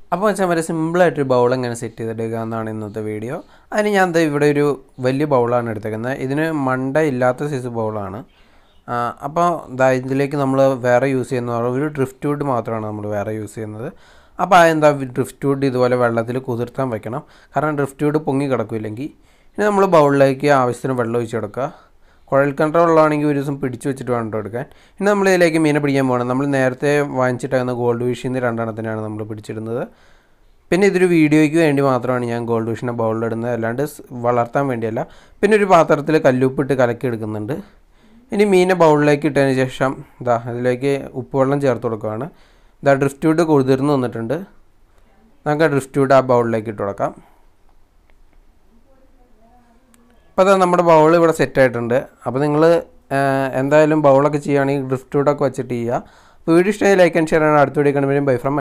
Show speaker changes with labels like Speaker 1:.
Speaker 1: അപ്പോൾ വെച്ചാൽ വളരെ സിമ്പിളായിട്ടൊരു ബൗൾ എങ്ങനെ സെറ്റ് ചെയ്തെടുക്കുക എന്നാണ് ഇന്നത്തെ വീഡിയോ അതിന് ഞാൻ ദേ ഇവിടെ ഒരു വലിയ ബൗളാണ് എടുത്തേക്കുന്നത് ഇതിന് മണ്ട ഇല്ലാത്ത സൈസ് ബൗളാണ് അപ്പോൾ ദാ ഇതിലേക്ക് നമ്മൾ വേറെ യൂസ് ചെയ്യുന്ന പറഞ്ഞാൽ ഒരു ഡ്രിഫ്റ്റ് വുഡ് മാത്രമാണ് നമ്മൾ വേറെ യൂസ് ചെയ്യുന്നത് അപ്പോൾ അതെന്താ ഡ്രിഫ്റ്റ് വുഡ് ഇതുപോലെ വെള്ളത്തിൽ കുതിർത്താൻ വെക്കണം കാരണം ഡ്രിഫ്റ്റ് വുഡ് പൊങ്ങി കിടക്കില്ലെങ്കിൽ ഇനി നമ്മൾ ബൗളിലേക്ക് ആവശ്യത്തിന് വെള്ളം ഒഴിച്ച് കൊടുക്കുക കുഴൽ കിണർ വെള്ളമാണെങ്കിൽ ഒരു ദിവസം പിടിച്ചു വെച്ചിട്ട് വേണം കേട്ടോ എടുക്കാൻ ഇനി നമ്മൾ ഇതിലേക്ക് മീനെ പിടിക്കാൻ പോകണം നമ്മൾ നേരത്തെ വാങ്ങിച്ചിട്ടാകുന്ന ഗോൾഡ് ഫിഷിൽ നിന്ന് രണ്ടെണ്ണത്തിനാണ് നമ്മൾ പിടിച്ചിടുന്നത് പിന്നെ ഇതൊരു വീഡിയോയ്ക്ക് വേണ്ടി മാത്രമാണ് ഞാൻ ഗോൾഡ് ഫിഷിനെ ബൗളിലിടുന്നത് അല്ലാണ്ട് സ് വളർത്താൻ വേണ്ടിയല്ല പിന്നെ ഒരു പാത്രത്തിൽ കല്ലുപ്പിട്ട് കലക്കി എടുക്കുന്നുണ്ട് ഇനി മീനെ ബൗളിലേക്ക് ഇട്ടതിന് ശേഷം ഇതാ അതിലേക്ക് ഉപ്പുവെള്ളം ചേർത്ത് കൊടുക്കുകയാണ് ഇതാ ഡ്രിഫ്റ്റ് വുഡ് കുതിർന്ന് വന്നിട്ടുണ്ട് നമുക്ക് ആ ഡ്രിഫ്റ്റ് വുഡ് ആ ബൗളിലേക്ക് ഇട്ട് കൊടുക്കാം അപ്പോൾ അതാ നമ്മുടെ ബൗൾ ഇവിടെ സെറ്റ് ആയിട്ടുണ്ട് അപ്പോൾ നിങ്ങൾ എന്തായാലും ബൗളൊക്കെ ചെയ്യുകയാണെങ്കിൽ ഡ്രിഫ്റ്റ് വുഡൊക്കെ വെച്ചിട്ട് ചെയ്യുക അപ്പോൾ വീഡിയോ ഇഷ്ടമായി ലൈക്ക് ആൻഡ് ഷെയർ ആണ് അടുത്ത വീഡിയോ കണ്ടുവരും ബൈ ഫ്രം